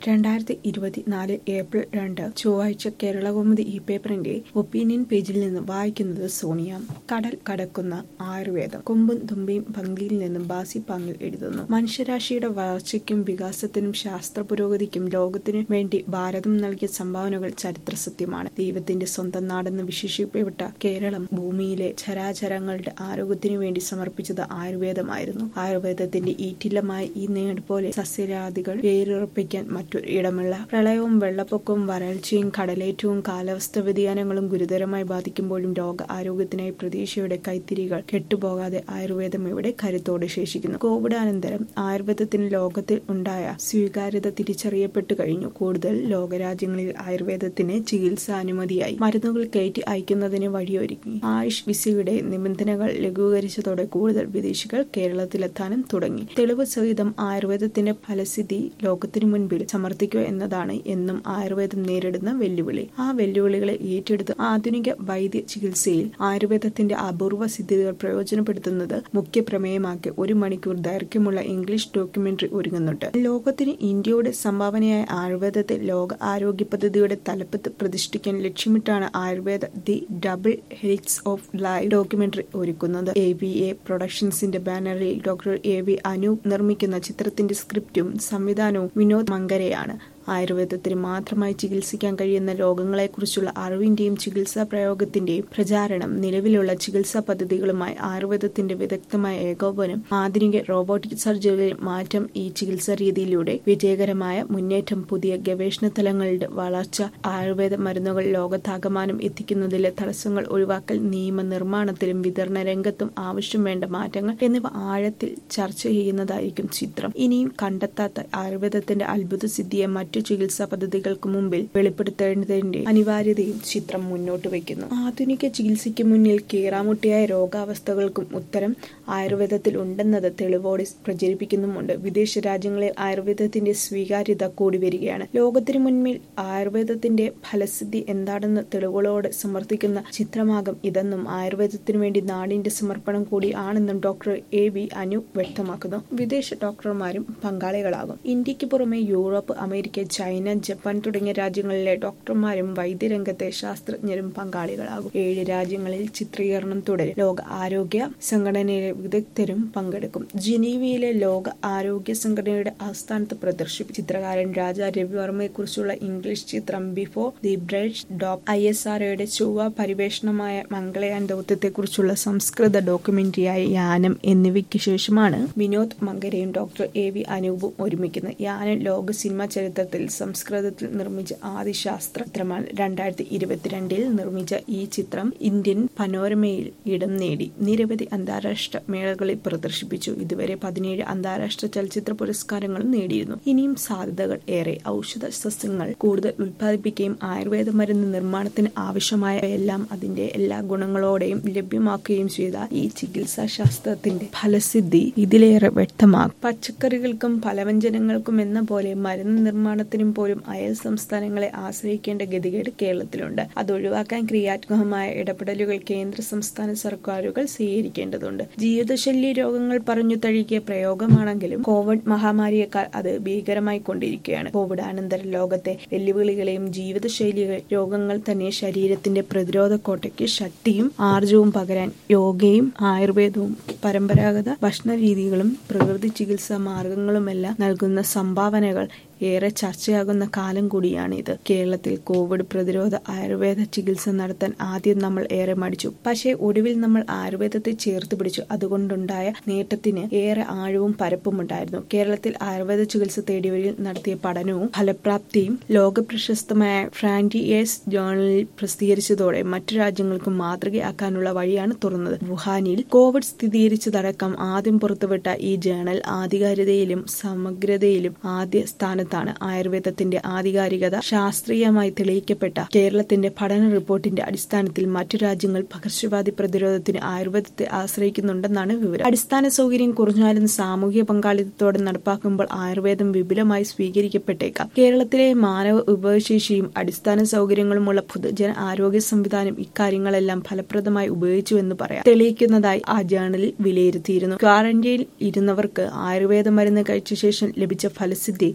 രണ്ടായിരത്തി ഇരുപത്തിനാല് ഏപ്രിൽ രണ്ട് ചൊവ്വാഴ്ച കേരളകൗമുദി ഈ പേപ്പറിന്റെ ഒപ്പീനിയൻ പേജിൽ നിന്ന് വായിക്കുന്നത് സോണിയ കടൽ കടക്കുന്ന ആയുർവേദം കൊമ്പും തുമ്പിയും പങ്ക്തിയിൽ നിന്നും ബാസി പാങ്ങിൽ എഴുതുന്നു മനുഷ്യരാശിയുടെ വളർച്ചയ്ക്കും വികാസത്തിനും ശാസ്ത്ര പുരോഗതിക്കും ലോകത്തിനു വേണ്ടി ഭാരതം നൽകിയ സംഭാവനകൾ ചരിത്ര സത്യമാണ് ദൈവത്തിന്റെ സ്വന്തം നാടെന്ന് വിശേഷിക്കപ്പെട്ട കേരളം ഭൂമിയിലെ ചരാചരങ്ങളുടെ ആരോഗ്യത്തിനു വേണ്ടി സമർപ്പിച്ചത് ആയുർവേദമായിരുന്നു ആയുർവേദത്തിന്റെ ഈറ്റില്ലമായ ഈ നേട് പോലെ സസ്യരാദികൾ വേരുറപ്പിക്കാൻ മറ്റൊരു ഇടമില്ല പ്രളയവും വെള്ളപ്പൊക്കവും വരൾച്ചയും കടലേറ്റവും കാലാവസ്ഥ വ്യതിയാനങ്ങളും ഗുരുതരമായി ബാധിക്കുമ്പോഴും രോഗ ആരോഗ്യത്തിനായി പ്രതീക്ഷയുടെ കൈത്തിരികൾ കെട്ടുപോകാതെ ആയുർവേദം ഇവിടെ കരുത്തോടെ ശേഷിക്കുന്നു കോവിഡാനന്തരം ആയുർവേദത്തിന് ലോകത്തിൽ ഉണ്ടായ സ്വീകാര്യത തിരിച്ചറിയപ്പെട്ടു കഴിഞ്ഞു കൂടുതൽ ലോകരാജ്യങ്ങളിൽ ആയുർവേദത്തിന് ചികിത്സ അനുമതിയായി മരുന്നുകൾ കയറ്റി അയക്കുന്നതിന് വഴിയൊരുക്കി ആയുഷ് വിസയുടെ നിബന്ധനകൾ ലഘൂകരിച്ചതോടെ കൂടുതൽ വിദേശികൾ കേരളത്തിലെത്താനും തുടങ്ങി തെളിവ് സഹിതം ആയുർവേദത്തിന്റെ ഫലസ്ഥിതി ലോകത്തിനു മുൻപിൽ സമർത്ഥിക്കുക എന്നതാണ് എന്നും ആയുർവേദം നേരിടുന്ന വെല്ലുവിളി ആ വെല്ലുവിളികളെ ഏറ്റെടുത്ത് ആധുനിക വൈദ്യ ചികിത്സയിൽ ആയുർവേദത്തിന്റെ അപൂർവ സിദ്ധികൾ പ്രയോജനപ്പെടുത്തുന്നത് മുഖ്യ പ്രമേയമാക്കി ഒരു മണിക്കൂർ ദൈർഘ്യമുള്ള ഇംഗ്ലീഷ് ഡോക്യുമെന്ററി ഒരുങ്ങുന്നുണ്ട് ലോകത്തിന് ഇന്ത്യയുടെ സംഭാവനയായ ആയുർവേദത്തെ ലോക ആരോഗ്യ പദ്ധതിയുടെ തലപ്പത്ത് പ്രതിഷ്ഠിക്കാൻ ലക്ഷ്യമിട്ടാണ് Ayurveda the double helix of life documentary ഒരുക്കുന്നത് എ വി എ പ്രൊഡക്ഷൻസിന്റെ ബാനറിൽ ഡോക്ടർ എ വി അനൂപ് നിർമ്മിക്കുന്ന ചിത്രത്തിന്റെ സ്ക്രിപ്റ്റും സംവിധാനവും വിനോദ് മങ്കരയാണ് ആയുർവേദത്തിന് മാത്രമായി ചികിത്സിക്കാൻ കഴിയുന്ന രോഗങ്ങളെക്കുറിച്ചുള്ള അറിവിന്റെയും ചികിത്സാ പ്രയോഗത്തിന്റെയും പ്രചാരണം നിലവിലുള്ള ചികിത്സാ പദ്ധതികളുമായി ആയുർവേദത്തിന്റെ വിദഗ്ധമായ ഏകോപനം ആധുനിക റോബോട്ടിക് സർജറിയിൽ മാറ്റം ഈ ചികിത്സാ രീതിയിലൂടെ വിജയകരമായ മുന്നേറ്റം പുതിയ ഗവേഷണ തലങ്ങളുടെ വളർച്ച ആയുർവേദ മരുന്നുകൾ ലോകത്താകമാനം എത്തിക്കുന്നതിലെ തടസ്സങ്ങൾ ഒഴിവാക്കൽ നിയമനിർമ്മാണത്തിലും വിതരണ രംഗത്തും ആവശ്യം വേണ്ട മാറ്റങ്ങൾ എന്നിവ ആഴത്തിൽ ചർച്ച ചെയ്യുന്നതായിരിക്കും ചിത്രം ഇനിയും കണ്ടെത്താത്ത ആയുർവേദത്തിന്റെ അത്ഭുത സിദ്ധിയെ മറ്റു ചികിത്സാ പദ്ധതികൾക്ക് മുമ്പിൽ വെളിപ്പെടുത്തേണ്ടതിന്റെ അനിവാര്യതയും ചിത്രം മുന്നോട്ട് വയ്ക്കുന്നു ആധുനിക ചികിത്സയ്ക്ക് മുന്നിൽ കീറാമുട്ടിയായ രോഗാവസ്ഥകൾക്കും ഉത്തരം ആയുർവേദത്തിൽ ഉണ്ടെന്നത് തെളിവോടെ പ്രചരിപ്പിക്കുന്നുമുണ്ട് വിദേശ രാജ്യങ്ങളിൽ ആയുർവേദത്തിന്റെ സ്വീകാര്യത കൂടി വരികയാണ് ലോകത്തിനു മുൻപിൽ ആയുർവേദത്തിന്റെ ഫലസിദ്ധി എന്താണെന്ന് തെളിവുകളോട് സമർത്ഥിക്കുന്ന ചിത്രമാകും ഇതെന്നും ആയുർവേദത്തിനു വേണ്ടി നാടിന്റെ സമർപ്പണം കൂടി ആണെന്നും ഡോക്ടർ എ വി അനു വ്യക്തമാക്കുന്നു വിദേശ ഡോക്ടർമാരും പങ്കാളികളാകും ഇന്ത്യക്ക് പുറമെ യൂറോപ്പ് അമേരിക്ക ചൈന ജപ്പാൻ തുടങ്ങിയ രാജ്യങ്ങളിലെ ഡോക്ടർമാരും വൈദ്യരംഗത്തെ ശാസ്ത്രജ്ഞരും പങ്കാളികളാകും ഏഴ് രാജ്യങ്ങളിൽ ചിത്രീകരണം തുടരും ലോക ആരോഗ്യ സംഘടനയിലെ വിദഗ്ധരും പങ്കെടുക്കും ജനീവയിലെ ലോക ആരോഗ്യ സംഘടനയുടെ ആസ്ഥാനത്ത് പ്രദർശിപ്പിക്കും ചിത്രകാരൻ രാജ രവിവർമ്മയെക്കുറിച്ചുള്ള ഇംഗ്ലീഷ് ചിത്രം ബിഫോർ ദി ബ്രൈഡ് ഡോപ്പ് ഐ എസ് ആർഒയുടെ ചൊവ്വ പരിവേഷണമായ മംഗളയാൻ ദൗത്യത്തെക്കുറിച്ചുള്ള സംസ്കൃത ഡോക്യുമെന്ററിയായ യാനം എന്നിവയ്ക്ക് ശേഷമാണ് വിനോദ് മങ്കരയും ഡോക്ടർ എ വി അനൂപും ഒരുമിക്കുന്നത് യാനം ലോക സിനിമാ ചരിത്രത്തിൽ സംസ്കൃതത്തിൽ നിർമ്മിച്ച ആദ്യ ശാസ്ത്ര ചിത്രമാണ് രണ്ടായിരത്തി ഇരുപത്തിരണ്ടിൽ നിർമ്മിച്ച ഈ ചിത്രം ഇന്ത്യൻ പനോരമയിൽ ഇടം നേടി നിരവധി അന്താരാഷ്ട്ര മേളകളിൽ പ്രദർശിപ്പിച്ചു ഇതുവരെ പതിനേഴ് അന്താരാഷ്ട്ര ചലച്ചിത്ര പുരസ്കാരങ്ങളും നേടിയിരുന്നു ഇനിയും സാധ്യതകൾ ഏറെ ഔഷധ സസ്യങ്ങൾ കൂടുതൽ ഉൽപ്പാദിപ്പിക്കുകയും ആയുർവേദ മരുന്ന് നിർമ്മാണത്തിന് ആവശ്യമായ എല്ലാം അതിന്റെ എല്ലാ ഗുണങ്ങളോടെയും ലഭ്യമാക്കുകയും ചെയ്ത ഈ ചികിത്സാ ശാസ്ത്രത്തിന്റെ ഫലസിദ്ധി ഇതിലേറെ വ്യക്തമാക്കും പച്ചക്കറികൾക്കും ഫലവ്യഞ്ജനങ്ങൾക്കും എന്ന പോലെ മരുന്ന് നിർമ്മാണത്തിനും പോലും അയൽ സംസ്ഥാനങ്ങളെ ആശ്രയിക്കേണ്ട ഗതികേട് കേരളത്തിലുണ്ട് അത് ഒഴിവാക്കാൻ ക്രിയാത്മകമായ ഇടപെടലുകൾ കേന്ദ്ര സംസ്ഥാന സർക്കാരുകൾ സ്വീകരിക്കേണ്ടതുണ്ട് ജീവിതശല്യ രോഗങ്ങൾ പറഞ്ഞു തഴുകിയ പ്രയോഗമാണെങ്കിലും കോവിഡ് മഹാമാരിയേക്കാൾ അത് ഭീകരമായി കൊണ്ടിരിക്കുകയാണ് കോവിഡാനന്തര ലോകത്തെ വെല്ലുവിളികളെയും ജീവിതശൈലി രോഗങ്ങൾ തന്നെ ശരീരത്തിന്റെ പ്രതിരോധ കോട്ടയ്ക്ക് ശക്തിയും ആർജവും പകരാൻ യോഗയും ആയുർവേദവും പരമ്പരാഗത ഭക്ഷണ രീതികളും പ്രകൃതി ചികിത്സാ മാർഗങ്ങളുമെല്ലാം നൽകുന്ന സംഭാവനകൾ ഏറെ ചർച്ചയാകുന്ന കാലം കൂടിയാണ് ഇത് കേരളത്തിൽ കോവിഡ് പ്രതിരോധ ആയുർവേദ ചികിത്സ നടത്താൻ ആദ്യം നമ്മൾ ഏറെ മടിച്ചു പക്ഷേ ഒടുവിൽ നമ്മൾ ആയുർവേദത്തെ ചേർത്ത് പിടിച്ചു അതുകൊണ്ടുണ്ടായ നേട്ടത്തിന് ഏറെ ആഴവും പരപ്പും ഉണ്ടായിരുന്നു കേരളത്തിൽ ആയുർവേദ ചികിത്സ തേടിയവരിൽ നടത്തിയ പഠനവും ഫലപ്രാപ്തിയും ലോക പ്രശസ്തമായ ഫ്രാൻറ്റിയേഴ്സ് ജേണലിൽ പ്രസിദ്ധീകരിച്ചതോടെ മറ്റു രാജ്യങ്ങൾക്കും മാതൃകയാക്കാനുള്ള വഴിയാണ് തുറന്നത് വുഹാനിൽ കോവിഡ് സ്ഥിരീകരിച്ചതടക്കം ആദ്യം പുറത്തുവിട്ട ഈ ജേണൽ ആധികാരികതയിലും സമഗ്രതയിലും ആദ്യ സ്ഥാനത്ത് കാലത്താണ് ആയുർവേദത്തിന്റെ ആധികാരികത ശാസ്ത്രീയമായി തെളിയിക്കപ്പെട്ട കേരളത്തിന്റെ പഠന റിപ്പോർട്ടിന്റെ അടിസ്ഥാനത്തിൽ മറ്റു രാജ്യങ്ങൾ പകർച്ചവ്യാധി പ്രതിരോധത്തിന് ആയുർവേദത്തെ ആശ്രയിക്കുന്നുണ്ടെന്നാണ് വിവരം അടിസ്ഥാന സൗകര്യം കുറഞ്ഞാലും സാമൂഹ്യ പങ്കാളിത്തത്തോടെ നടപ്പാക്കുമ്പോൾ ആയുർവേദം വിപുലമായി സ്വീകരിക്കപ്പെട്ടേക്കാം കേരളത്തിലെ മാനവ വിഭവശേഷിയും അടിസ്ഥാന സൗകര്യങ്ങളുമുള്ള പൊതുജന ആരോഗ്യ സംവിധാനം ഇക്കാര്യങ്ങളെല്ലാം ഫലപ്രദമായി ഉപയോഗിച്ചു എന്ന് പറയാം തെളിയിക്കുന്നതായി ആ ജേണലിൽ വിലയിരുത്തിയിരുന്നു ക്വാറന്റൈനിൽ ഇരുന്നവർക്ക് ആയുർവേദ മരുന്ന് കഴിച്ച ശേഷം ലഭിച്ച ഫലസിദ്ധി സംബന്ധിച്ച്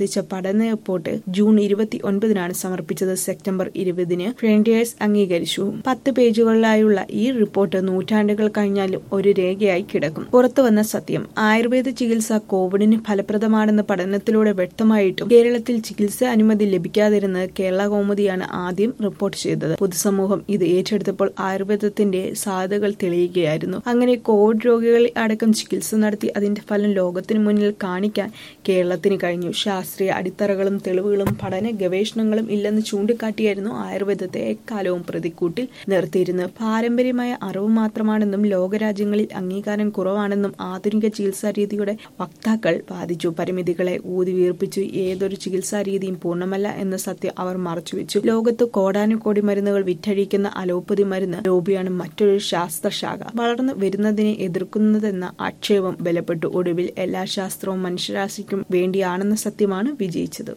സംബന്ധിച്ച പഠന റിപ്പോർട്ട് ജൂൺ ഇരുപത്തി ഒൻപതിനാണ് സമർപ്പിച്ചത് സെപ്റ്റംബർ ഇരുപതിന് ഫ്രണ്ടിയേഴ്സ് അംഗീകരിച്ചു പത്ത് പേജുകളിലായുള്ള ഈ റിപ്പോർട്ട് നൂറ്റാണ്ടുകൾ കഴിഞ്ഞാലും ഒരു രേഖയായി കിടക്കും പുറത്തുവന്ന സത്യം ആയുർവേദ ചികിത്സ കോവിഡിന് ഫലപ്രദമാണെന്ന് പഠനത്തിലൂടെ വ്യക്തമായിട്ടും കേരളത്തിൽ ചികിത്സ അനുമതി ലഭിക്കാതിരുന്നത് കേരള കൗമുദിയാണ് ആദ്യം റിപ്പോർട്ട് ചെയ്തത് പൊതുസമൂഹം ഇത് ഏറ്റെടുത്തപ്പോൾ ആയുർവേദത്തിന്റെ സാധ്യതകൾ തെളിയുകയായിരുന്നു അങ്ങനെ കോവിഡ് രോഗികളിൽ അടക്കം ചികിത്സ നടത്തി അതിന്റെ ഫലം ലോകത്തിനു മുന്നിൽ കാണിക്കാൻ കേരളത്തിന് കഴിഞ്ഞു ശാസ്ത്രീയ അടിത്തറകളും തെളിവുകളും പഠന ഗവേഷണങ്ങളും ഇല്ലെന്ന് ചൂണ്ടിക്കാട്ടിയായിരുന്നു ആയുർവേദത്തെ എക്കാലവും പ്രതിക്കൂട്ടിൽ നിർത്തിയിരുന്നത് പാരമ്പര്യമായ അറിവ് മാത്രമാണെന്നും ലോകരാജ്യങ്ങളിൽ അംഗീകാരം കുറവാണെന്നും ആധുനിക ചികിത്സാ രീതിയുടെ വക്താക്കൾ വാദിച്ചു പരിമിതികളെ ഊതി വീർപ്പിച്ചു ഏതൊരു ചികിത്സാ രീതിയും പൂർണ്ണമല്ല എന്ന സത്യം അവർ മറച്ചുവെച്ചു ലോകത്ത് കോടാനുകോടി മരുന്നുകൾ വിറ്റഴിക്കുന്ന അലോപ്പതി മരുന്ന് ലോബിയാണ് മറ്റൊരു ശാസ്ത്രശാഖ വളർന്നു വരുന്നതിനെ എതിർക്കുന്നതെന്ന ആക്ഷേപം ബലപ്പെട്ടു ഒടുവിൽ എല്ലാ ശാസ്ത്രവും മനുഷ്യരാശിക്കും വേണ്ടിയാണെന്ന സത്യമാണ് വിജയിച്ചത്